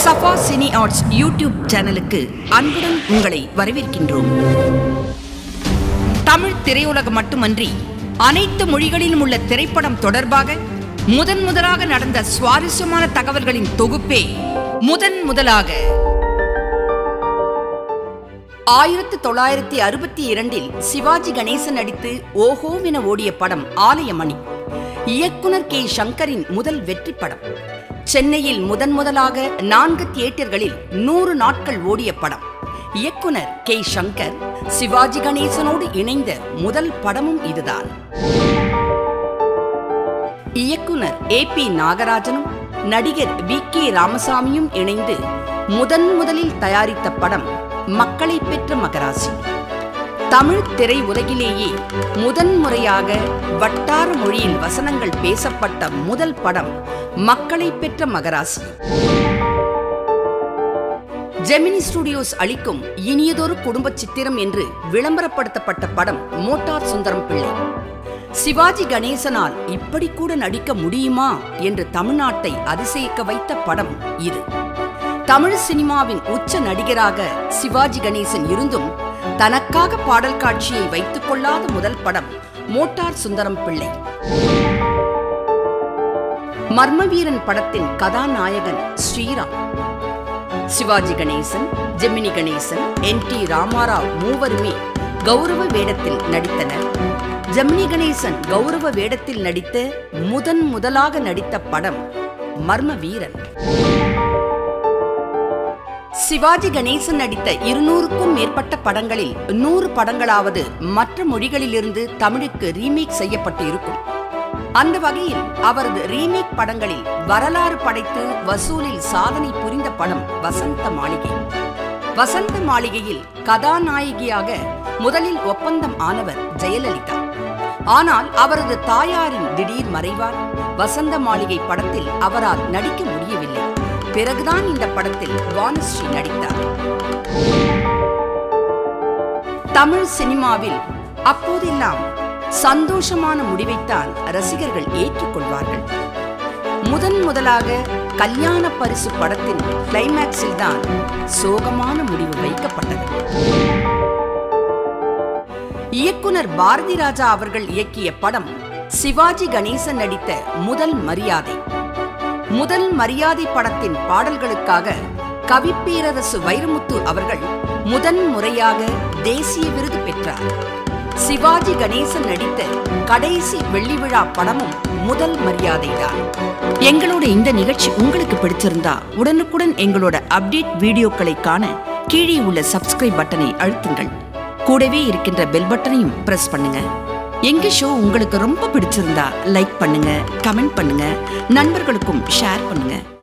Safa cine arts YouTube சேனலுக்கு அன்புடன் உங்களை வரவேற்கின்றோம் தமிழ் திரையுலகம் மட்டுமன்றி அனைத்து மொழிகளிலும் உள்ள திரைப்படம் தொடர்பாக முதன் முதலாக நடந்த சுவாரஸ்யமான தகவல்களின் தொகுப்பே முதன் முதலாக ஆயிரத்து தொள்ளாயிரத்தி அறுபத்தி இரண்டில் சிவாஜி கணேசன் நடித்து ஓஹோவென ஓடிய படம் ஆலயமணி இயக்குனர் கே சங்கரின் முதல் வெற்றி படம் சென்னையில் முதன் முதலாக நான்கு தியேட்டர்களில் நூறு நாட்கள் ஓடிய படம் இயக்குனர் கே சங்கர் சிவாஜி கணேசனோடு இணைந்த முதல் படமும் இதுதான் இயக்குனர் ஏ பி நாகராஜனும் நடிகர் வி கே ராமசாமியும் இணைந்து முதன் முதலில் தயாரித்த படம் மக்களை பெற்ற மகராசி தமிழ் திரை உலகிலேயே முதன் முறையாக வட்டார மொழியில் வசனங்கள் பேசப்பட்ட முதல் படம் மக்களை பெற்ற மகராசி ஜெமினி ஸ்டுடியோஸ் அளிக்கும் இனியதொரு குடும்ப சித்திரம் என்று விளம்பரப்படுத்தப்பட்ட படம் மோட்டார் சுந்தரம் பிள்ளை சிவாஜி கணேசனால் இப்படி கூட நடிக்க முடியுமா என்று தமிழ்நாட்டை அதிசயிக்க வைத்த படம் இது தமிழ் சினிமாவின் உச்ச நடிகராக சிவாஜி கணேசன் இருந்தும் தனக்காக பாடல் காட்சியை வைத்துக் கொள்ளாத முதல் படம் மோட்டார் சுந்தரம் பிள்ளை மர்மவீரன் படத்தின் கதாநாயகன் ஸ்ரீராம் சிவாஜி கணேசன் ஜெமினி கணேசன் என் டி ராமாராவ் மூவருமே கௌரவ வேடத்தில் நடித்தனர் ஜெமினி கணேசன் கௌரவ வேடத்தில் நடித்த முதன் முதலாக நடித்த படம் மர்ம வீரன் சிவாஜி கணேசன் நடித்த இருநூறுக்கும் மேற்பட்ட படங்களில் நூறு படங்களாவது மற்ற மொழிகளிலிருந்து தமிழுக்கு ரீமேக் செய்யப்பட்டு இருக்கும் அந்த வகையில் அவரது ரீமேக் படங்களில் வரலாறு படைத்து வசூலில் சாதனை புரிந்த படம் வசந்த மாளிகை வசந்த மாளிகையில் கதாநாயகியாக முதலில் ஒப்பந்தம் ஆனவர் ஜெயலலிதா ஆனால் அவரது தாயாரின் திடீர் மறைவால் வசந்த மாளிகை படத்தில் அவரால் நடிக்க முடியவில்லை பிறகுதான் இந்த படத்தில் வானஸ்ரீ நடித்தார் தமிழ் சினிமாவில் அப்போதெல்லாம் சந்தோஷமான முடிவைத்தான் ரசிகர்கள் ஏற்றுக்கொள்வார்கள் முதன் முதலாக கல்யாண பரிசு படத்தின் கிளைமேக்ஸில் தான் சோகமான முடிவு வைக்கப்பட்டது இயக்குனர் பாரதி ராஜா அவர்கள் இயக்கிய படம் சிவாஜி கணேசன் நடித்த முதல் மரியாதை முதல் மரியாதை படத்தின் பாடல்களுக்காக கவிப்பேரரசு வைரமுத்து அவர்கள் முதன் முறையாக தேசிய விருது பெற்றார் சிவாஜி கணேசன் நடித்த கடைசி வெள்ளி விழா படமும் முதல் மரியாதைதான் எங்களோட இந்த நிகழ்ச்சி உங்களுக்கு பிடிச்சிருந்தா உடனுக்குடன் எங்களோட அப்டேட் வீடியோக்களை காண கீழே உள்ள சப்ஸ்கிரைப் பட்டனை அழுத்துங்கள் கூடவே இருக்கின்ற பெல் பட்டனையும் பிரஸ் பண்ணுங்க எங்க ஷோ உங்களுக்கு ரொம்ப பிடிச்சிருந்தா லைக் பண்ணுங்க கமெண்ட் பண்ணுங்க நண்பர்களுக்கும் ஷேர் பண்ணுங்க